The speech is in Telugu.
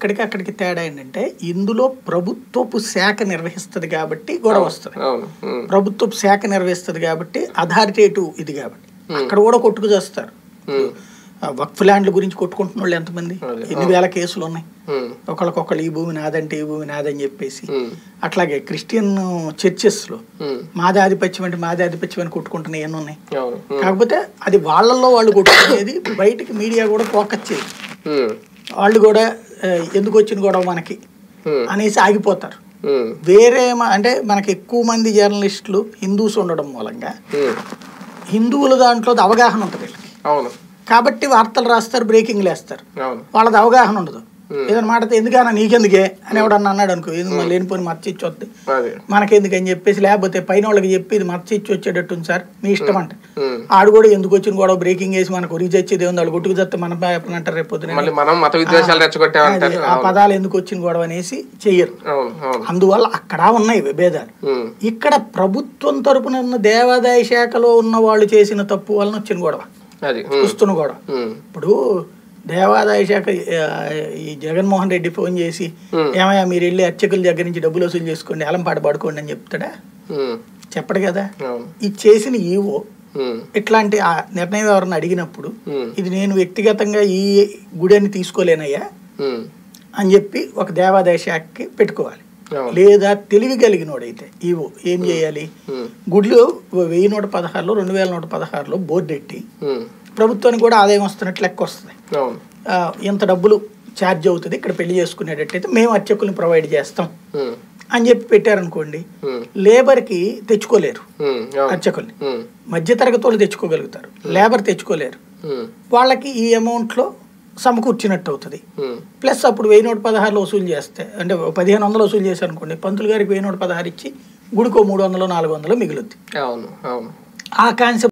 ఇక్కడికి అక్కడికి తేడా ఏంటంటే ఇందులో ప్రభుత్వపు శాఖ నిర్వహిస్తుంది కాబట్టి గొడవ వస్తుంది అవును ఉమ్, ప్రభుత్వపు శాఖ నిర్వహిస్తుంది కాబట్టి అథారిటేటివ్ ఇది కాబట్టి అక్కడ కూడా కొట్టుకు చేస్తారు ఉమ్, వక్ఫ్ ల్యాండ్ల గురించి కొట్టుకుంటున్న వాళ్ళు ఎంతమంది అదే. ఎన్ని వేల కేసులు ఉన్నాయి ఉమ్, ఒకళ్ళకొకళ్ళు ఈ భూమి నాదంటే ఈ భూమి నాదని చెప్పేసి ఉమ్, అట్లాగే క్రిస్టియన్ చర్చెస్లో ఉమ్, మాది ఆధిపత్యం అంటే మాది ఆధిపత్యం అని కొట్టుకుంటున్నాయి ఎన్ని ఉన్నాయి అవును ఉమ్, కాకపోతే అది వాళ్ళల్లో వాళ్ళు కొట్టుకునేది బయటికి మీడియా కూడా ఫోకస్ చేయదు ఉమ్, వాళ్ళు కూడా ఆ, ఎందుకు వచ్చిన గొడవ మనకి ఉమ్, అనేసి ఆగిపోతారు ఉమ్, వేరే మ- అంటే మనకి ఎక్కువ మంది జర్నలిస్టులు హిందూస్ ఉండడం మూలంగా ఉమ్, హిందువుల దాంట్లో అవగాహన ఉంటుంది వీళ్ళకి అవును కాబట్టి వార్తలు రాస్తారు బ్రేకింగ్లు వేస్తారు అవును వాళ్ళది అవగాహన ఉండదు Hmm. ఏదైనా మాట ఎందుకన్నా నీకెందుకే అని ఎవడన్నా అన్నాడు అనుకో ఇది మళ్ళీ లేనిపోని మచ్చ ఇచ్చి వద్ది అదే మనకెందుకు అని చెప్పేసి లేకపోతే పైన వాళ్ళకి చెప్పి ఇది మచ్చ ఇచ్చి వచ్చేటట్టు ఉంది సార్ మీ ఇష్టం అంట ఉమ్, ఆడు కూడా ఎందుకు వచ్చిన కూడా బ్రేకింగ్ వేసి మనకు ఉరికి చచ్చేది ఉంది వాళ్ళు కొట్టుకు చస్తే మన పేపర్ అంటారు రేపు పొద్దున మళ్ళీ మనం మత విద్వేషాలు రెచ్చగొట్టామంటారు అది, ఆ పదాలు ఎందుకు వచ్చిన గొడవ అనేసి చెయ్యరు అవును అవును అందువల్ల అక్కడ ఉన్నాయి విభేదాలు ఉమ్, ఇక్కడ ప్రభుత్వం తరపున ఉన్న దేవాదాయ శాఖలో ఉన్న వాళ్ళు చేసిన తప్పు వలన వచ్చిన గొడవ అది ఉమ్, వస్తున్న గొడవ ఉమ్, ఇప్పుడు దేవాదాయ శాఖ ఆ, ఈ జగన్మోహన్ రెడ్డి ఫోన్ చేసి Hmm. ఏమయ్యా మీరు వెళ్ళి అర్చకుల దగ్గర నుంచి డబ్బులు వసూలు చేసుకోండి అలంపాట పడుకోండి అని చెప్తాడా ఉమ్, చెప్పడు కదా అవును ఇది చేసిన ఈవో ఉమ్, ఇట్లాంటి ఆ నిర్ణయం ఎవరన్నా అడిగినప్పుడు ఉమ్, ఇది నేను వ్యక్తిగతంగా ఈ గుడి అని తీసుకోలేనయ్యా ఉమ్, అని చెప్పి ఒక దేవాదాయ శాఖకి పెట్టుకోవాలి అవును లేదా తెలివి కలిగినోడైతే ఈవో ఏం చేయాలి ఉమ్, గుడిలో వెయ్యి నూట పదహారులో రెండు వేల నూట పదహారులో బోర్డు ఎట్టి ఉమ్, ప్రభుత్వానికి కూడా ఆదాయం వస్తున్నట్లు లెక్క వస్తుంది అవును ఆ, ఇంత డబ్బులు ఛార్జ్ అవుతుంది ఇక్కడ పెళ్లి చేసుకునేటట్టయితే మేము అర్చకుల్ని ప్రొవైడ్ చేస్తాం ఉమ్, అని చెప్పి పెట్టారనుకోండి ఉమ్, లేబర్కి తెచ్చుకోలేరు ఉమ్, అవును అర్చకుల్ని ఉమ్, మధ్యతరగతి వాళ్ళు తెచ్చుకోగలుగుతారు లేబర్ తెచ్చుకోలేరు ఉమ్, వాళ్ళకి ఈ అమౌంట్లో సమకూర్చినట్టు అవుతుంది ఉమ్, ప్లస్ అప్పుడు వెయ్యి నూట పదహారులో వసూలు చేస్తే అంటే పదిహేను వందలు వసూలు చేశారు అనుకోండి పంతులు గారికి వెయ్యి నూట పదహారు ఇచ్చి గుడికో మూడు వందలు నాలుగు వందలు మిగులుద్ది అవును అవును ఆ కాన్సెప్ట్